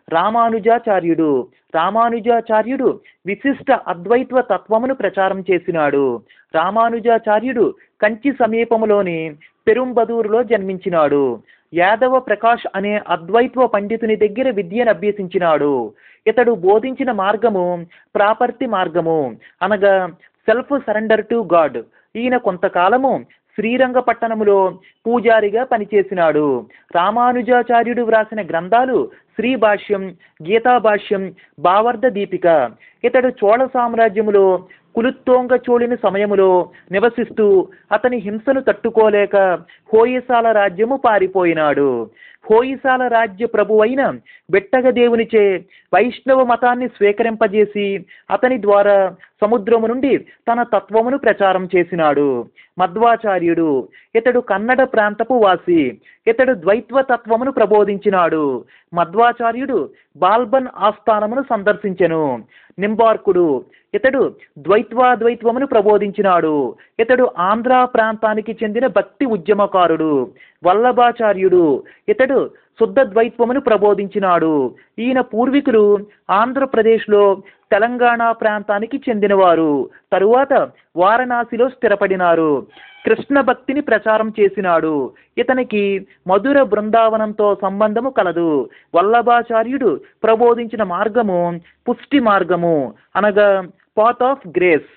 రామానుజాచార్యుడు రామానుజాచార్యుడు విశిష్ట అద్వైత్వ తత్వమును ప్రచారం చేసినాడు రామానుజాచార్యుడు కంచి సమీపంలోని పెరుంబదూరులో జన్మించినాడు యాదవ ప్రకాష్ అనే అద్వైత్వ పండితుని దగ్గర విద్యను అభ్యసించినాడు ఇతడు బోధించిన మార్గము ప్రాపర్తి మార్గము అనగా సెల్ఫ్ సరెండర్ టు గాడ్ ఈయన కొంతకాలము శ్రీరంగపట్టణములో పూజారిగా పనిచేసినాడు రామానుజాచార్యుడు వ్రాసిన గ్రంథాలు శ్రీ భాష్యం గీతా భాష్యం భావార్థ దీపిక ఇతడు చోళ సామ్రాజ్యములో కులుత్తోంగ చోళిని సమయములో నివసిస్తూ అతని హింసను తట్టుకోలేక హోయసాల రాజ్యము పారిపోయినాడు హోయిసాల రాజ్య ప్రభువైన బెట్టగదేవునిచే వైష్ణవ మతాన్ని స్వీకరింపజేసి అతని ద్వారా సముద్రము నుండి తన తత్వమును ప్రచారం చేసినాడు మధ్వాచార్యుడు ఇతడు కన్నడ ప్రాంతపు వాసి ఇతడు ద్వైత్వ తత్వమును ప్రబోధించినాడు మధ్వాచార్యుడు బాల్బన్ ఆస్థానమును సందర్శించెను నింబార్కుడు ఇతడు ద్వైత్వాద్వైత్వమును ప్రబోధించినాడు ఇతడు ఆంధ్ర ప్రాంతానికి చెందిన భక్తి ఉద్యమకారుడు వల్లభాచార్యుడు ఇతడు శుద్ధ ద్వైత్వమును ప్రబోధించినాడు ఈయన పూర్వీకులు ఆంధ్రప్రదేశ్లో తెలంగాణ ప్రాంతానికి చెందినవారు తరువాత వారణాసిలో స్థిరపడినారు కృష్ణ భక్తిని ప్రచారం చేసినాడు ఇతనికి మధుర బృందావనంతో సంబంధము కలదు వల్లభాచార్యుడు ప్రబోధించిన మార్గము పుష్టి మార్గము అనగా పాత్ ఆఫ్ గ్రేస్